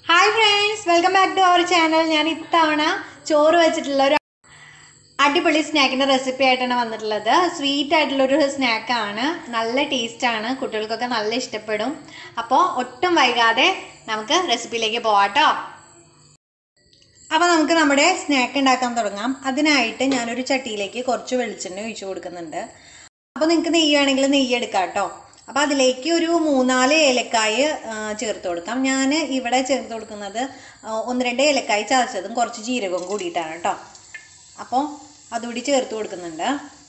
hi friends welcome back to our channel ഞാൻ ഇത്തവണ ചോറ് വെച്ചിട്ടുള്ള ഒരു അടിപൊളി സ്നാക്കിൻ്റെ റെസിപ്പി ആയിട്ടാണ് വന്നിട്ടുള്ളത് സ്വീറ്റ് ആയിട്ടുള്ളൊരു സ്നാക്കാണ് നല്ല ടേസ്റ്റാണ് കുട്ടികൾക്കൊക്കെ നല്ല ഇഷ്ടപ്പെടും അപ്പോൾ ഒട്ടും വൈകാതെ നമുക്ക് റെസിപ്പിയിലേക്ക് പോവാട്ടോ അപ്പോൾ നമുക്ക് നമ്മുടെ സ്നാക്ക് ഉണ്ടാക്കാൻ തുടങ്ങാം അതിനായിട്ട് ഞാനൊരു ചട്ടിയിലേക്ക് കുറച്ച് വെളിച്ചെണ്ണ ഒഴിച്ചു കൊടുക്കുന്നുണ്ട് അപ്പോൾ നിങ്ങൾക്ക് നെയ്യ് വേണമെങ്കിൽ നെയ്യ് എടുക്കാം കേട്ടോ അപ്പോൾ അതിലേക്ക് ഒരു മൂന്നാല് ഏലക്കായ് ആ, ചേർത്ത് കൊടുക്കാം ഞാൻ ഇവിടെ ചേർത്ത് കൊടുക്കുന്നത് ആ, ഒന്ന് രണ്ട് ഏലക്കായ് ചതച്ചതും കുറച്ച് ജീരകവും കൂടിയിട്ടാണ് കേട്ടോ അപ്പോൾ അതുകൂടി ചേർത്ത് കൊടുക്കുന്നുണ്ട്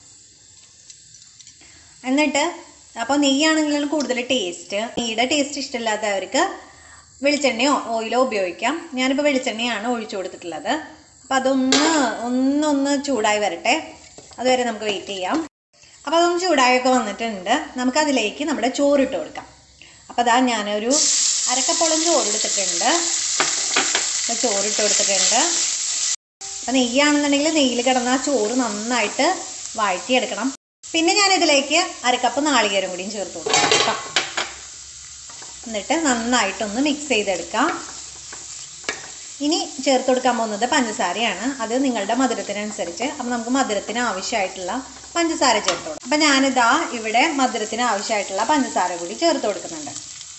എന്നിട്ട് അപ്പോൾ നെയ്യാണെങ്കിലും കൂടുതൽ ടേസ്റ്റ് നെയ്യുടെ ടേസ്റ്റ് ഇഷ്ടമില്ലാത്തവർക്ക് വെളിച്ചെണ്ണയോ ഓയിലോ ഉപയോഗിക്കാം ഞാനിപ്പോൾ വെളിച്ചെണ്ണയാണ് ഒഴിച്ചു കൊടുത്തിട്ടുള്ളത് അപ്പോൾ അതൊന്ന് ഒന്നൊന്ന് ചൂടായി വരട്ടെ അതുവരെ നമുക്ക് വെയിറ്റ് ചെയ്യാം അപ്പോൾ അതൊന്ന് ചൂടായൊക്കെ വന്നിട്ടുണ്ട് നമുക്കതിലേക്ക് നമ്മുടെ ചോറിട്ട് കൊടുക്കാം അപ്പോൾ അതാ ഞാനൊരു അരക്കപ്പോളം ചോറ് എടുത്തിട്ടുണ്ട് അപ്പോൾ ചോറിട്ട് കൊടുത്തിട്ടുണ്ട് അപ്പോൾ നെയ്യാണെന്നുണ്ടെങ്കിൽ നെയ്യിൽ കിടന്ന ആ ചോറ് നന്നായിട്ട് വഴറ്റിയെടുക്കണം പിന്നെ ഞാനിതിലേക്ക് അരക്കപ്പ് നാളികേരം കൂടിയും ചേർത്ത് കൊടുക്കാം കേട്ടോ എന്നിട്ട് നന്നായിട്ടൊന്ന് മിക്സ് ചെയ്തെടുക്കാം ഇനി ചേർത്ത് കൊടുക്കാൻ പോകുന്നത് പഞ്ചസാരയാണ് അത് നിങ്ങളുടെ മധുരത്തിനനുസരിച്ച് അപ്പം നമുക്ക് മധുരത്തിന് ആവശ്യമായിട്ടുള്ള പഞ്ചസാര ചേർത്ത് കൊടുക്കാം അപ്പം ഞാനിതാ ഇവിടെ മധുരത്തിന് ആവശ്യമായിട്ടുള്ള പഞ്ചസാര കൂടി ചേർത്ത് കൊടുക്കുന്നുണ്ട്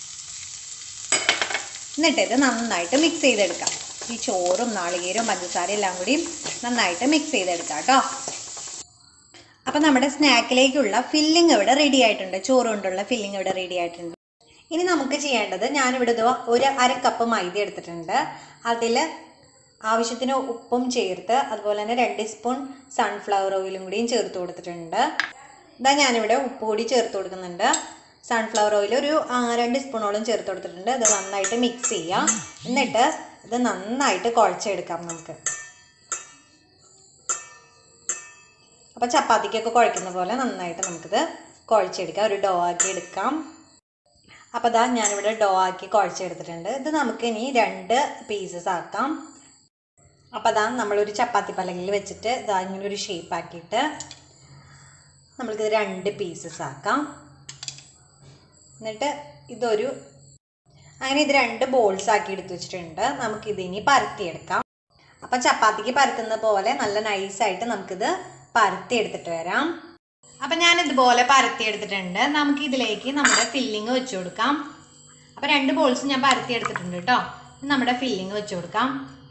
എന്നിട്ട് ഇത് നന്നായിട്ട് മിക്സ് ചെയ്തെടുക്കാം ഈ ചോറും നാളികേരവും പഞ്ചസാരയും എല്ലാം കൂടി നന്നായിട്ട് മിക്സ് ചെയ്തെടുക്കാം കേട്ടോ അപ്പം നമ്മുടെ സ്നാക്കിലേക്കുള്ള ഫില്ലിംഗ് ഇവിടെ റെഡി ആയിട്ടുണ്ട് ചോറ് കൊണ്ടുള്ള ഫില്ലിംഗ് ഇവിടെ റെഡി ആയിട്ടുണ്ട് ഇനി നമുക്ക് ചെയ്യേണ്ടത് ഞാനിവിടെ ഇതാ ഒരു അര കപ്പ് മൈദ എടുത്തിട്ടുണ്ട് അതിൽ ആവശ്യത്തിന് ഉപ്പും ചേർത്ത് അതുപോലെ തന്നെ രണ്ട് സ്പൂൺ സൺഫ്ലവർ ഓയിലും കൂടിയും ചേർത്ത് കൊടുത്തിട്ടുണ്ട് ഇതാ ഞാനിവിടെ ഉപ്പ് കൂടി ചേർത്ത് കൊടുക്കുന്നുണ്ട് സൺഫ്ലവർ ഓയിൽ ഒരു ആ, രണ്ട് സ്പൂണോളം ചേർത്ത് കൊടുത്തിട്ടുണ്ട് ഇത് നന്നായിട്ട് മിക്സ് ചെയ്യാം എന്നിട്ട് ഇത് നന്നായിട്ട് കുഴച്ചെടുക്കാം നമുക്ക് അപ്പോൾ ചപ്പാത്തിക്കൊക്കെ കുഴക്കുന്ന പോലെ നന്നായിട്ട് നമുക്കിത് കുഴച്ചെടുക്കാം ഒരു ഡോ ആക്കി എടുക്കാം അപ്പോൾ ഇതാ ഞാനിവിടെ ഡോ ആക്കി കുഴച്ചെടുത്തിട്ടുണ്ട് ഇത് നമുക്ക് ഇനി രണ്ട് പീസസ് ആക്കാം അപ്പോൾ അതാ നമ്മളൊരു ചപ്പാത്തി പലകയിൽ വെച്ചിട്ട് ഇതാ ഇങ്ങനെ ഒരു ഷേപ്പ് ആക്കിയിട്ട് നമ്മൾക്കിത് രണ്ട് പീസസ് ആക്കാം എന്നിട്ട് ഇതൊരു അങ്ങനെ ഇത് രണ്ട് ബോൾസ് ആക്കി എടുത്ത് വെച്ചിട്ടുണ്ട് നമുക്കിതിനി പരത്തിയെടുക്കാം അപ്പം ചപ്പാത്തിക്ക് പരത്തുന്ന പോലെ നല്ല നൈസായിട്ട് നമുക്കിത് പരത്തി എടുത്തിട്ട് വരാം അപ്പം ഞാൻ ഇതുപോലെ പരത്തി എടുത്തിട്ടുണ്ട് നമുക്ക് ഇതിലേക്ക് നമ്മുടെ ഫില്ലിങ് വെച്ച് കൊടുക്കാം അപ്പം രണ്ട് ബോൾസ് ഞാൻ പരത്തി എടുത്തിട്ടുണ്ട് കേട്ടോ ഇനി നമ്മുടെ ഫില്ലിങ് വെച്ച് കൊടുക്കാം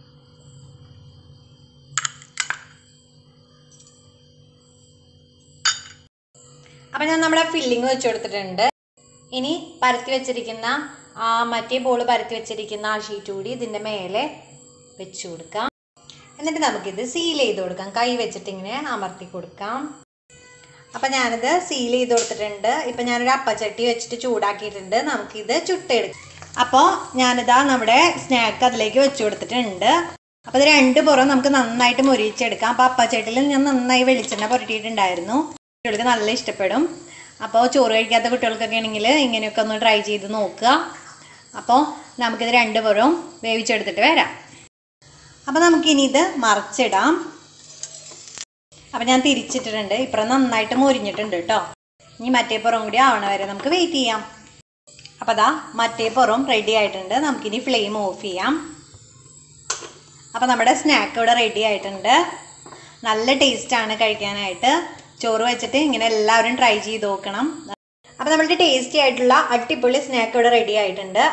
അപ്പം ഞാൻ നമ്മുടെ ഫില്ലിങ് വെച്ച് കൊടുത്തിട്ടുണ്ട് ഇനി പരത്തി വെച്ചിരിക്കുന്ന ആ മറ്റേ ബോൾ പരത്തി വെച്ചിരിക്കുന്ന ആ ഷീറ്റ് കൂടി ഇതിൻ്റെ മേലെ വെച്ച് കൊടുക്കാം എന്നിട്ട് നമുക്കിത് സീൽ ചെയ്ത് കൊടുക്കാം കൈ വെച്ചിട്ട് ഇങ്ങനെ അമർത്തി കൊടുക്കാം അപ്പം ഞാനിത് സീൽ ചെയ്ത് കൊടുത്തിട്ടുണ്ട് ഇപ്പം ഞാനൊരു അപ്പച്ചട്ടി വെച്ചിട്ട് ചൂടാക്കിയിട്ടുണ്ട് നമുക്കിത് ചുട്ടെടുക്കാം അപ്പോൾ ഞാനിതാ നമ്മുടെ സ്നാക്ക് അതിലേക്ക് വെച്ച് കൊടുത്തിട്ടുണ്ട് അപ്പോൾ ഇത് രണ്ട് പുറം നമുക്ക് നന്നായിട്ട് മൊരിച്ചെടുക്കാം അപ്പോൾ അപ്പച്ചട്ടിയിൽ ഞാൻ നന്നായി വെളിച്ചെണ്ണ പുരട്ടിയിട്ടുണ്ടായിരുന്നു കുട്ടികൾക്ക് നല്ല ഇഷ്ടപ്പെടും അപ്പോൾ ചോറ് കഴിക്കാത്ത കുട്ടികൾക്കൊക്കെ ആണെങ്കിൽ ഇങ്ങനെയൊക്കെ ഒന്ന് ട്രൈ ചെയ്ത് നോക്കുക അപ്പോൾ നമുക്കിത് രണ്ട് പുറവും വേവിച്ചെടുത്തിട്ട് വരാം അപ്പോൾ നമുക്കിനി ഇത് മറിച്ചിടാം അപ്പം ഞാൻ തിരിച്ചിട്ടിട്ടുണ്ട് ഇപ്പുറം നന്നായിട്ട് മൊരിഞ്ഞിട്ടുണ്ട് കേട്ടോ ഇനി മറ്റേ പുറം കൂടി ആവണ വരെ നമുക്ക് വെയിറ്റ് ചെയ്യാം അപ്പം അതാ മറ്റേ പുറം റെഡി ആയിട്ടുണ്ട് നമുക്കിനി ഫ്ലെയിം ഓഫ് ചെയ്യാം അപ്പം നമ്മുടെ സ്നാക്ക് ഇവിടെ റെഡി ആയിട്ടുണ്ട് നല്ല ടേസ്റ്റാണ് കഴിക്കാനായിട്ട് ചോറ് വെച്ചിട്ട് ഇങ്ങനെ എല്ലാവരും ട്രൈ ചെയ്ത് നോക്കണം അപ്പം നമ്മളുടെ ടേസ്റ്റി ആയിട്ടുള്ള അടിപൊളി സ്നാക്ക് ഇവിടെ റെഡി ആയിട്ടുണ്ട്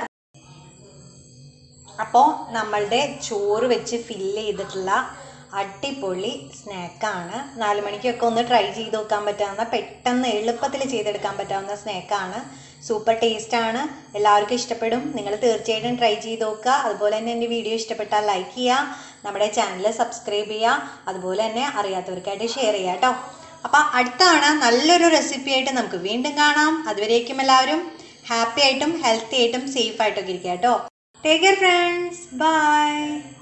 അപ്പോൾ നമ്മളുടെ ചോറ് വെച്ച് ഫില്ല് ചെയ്തിട്ടുള്ള അടിപൊളി സ്നാക്കാണ് നാല് മണിക്കൊക്കെ ഒന്ന് ട്രൈ ചെയ്ത് നോക്കാൻ പറ്റാവുന്ന പെട്ടെന്ന് എളുപ്പത്തിൽ ചെയ്തെടുക്കാൻ പറ്റാവുന്ന സ്നാക്കാണ് സൂപ്പർ ടേസ്റ്റാണ് എല്ലാവർക്കും ഇഷ്ടപ്പെടും നിങ്ങൾ തീർച്ചയായിട്ടും ട്രൈ ചെയ്ത് നോക്കുക അതുപോലെ തന്നെ എൻ്റെ വീഡിയോ ഇഷ്ടപ്പെട്ടാൽ ലൈക്ക് ചെയ്യുക നമ്മുടെ ചാനൽ സബ്സ്ക്രൈബ് ചെയ്യുക അതുപോലെ തന്നെ അറിയാത്തവർക്കായിട്ട് ഷെയർ ചെയ്യുക കേട്ടോ അപ്പോൾ അടുത്ത തവണ നല്ലൊരു റെസിപ്പി ആയിട്ട് നമുക്ക് വീണ്ടും കാണാം അതുവരേക്കും എല്ലാവരും ഹാപ്പി ആയിട്ടും ഹെൽത്തി ആയിട്ടും സേഫ് ആയിട്ടൊക്കെ ഇരിക്കുക കേട്ടോ ടേക്ക് കെയർ ഫ്രണ്ട്സ് ബൈ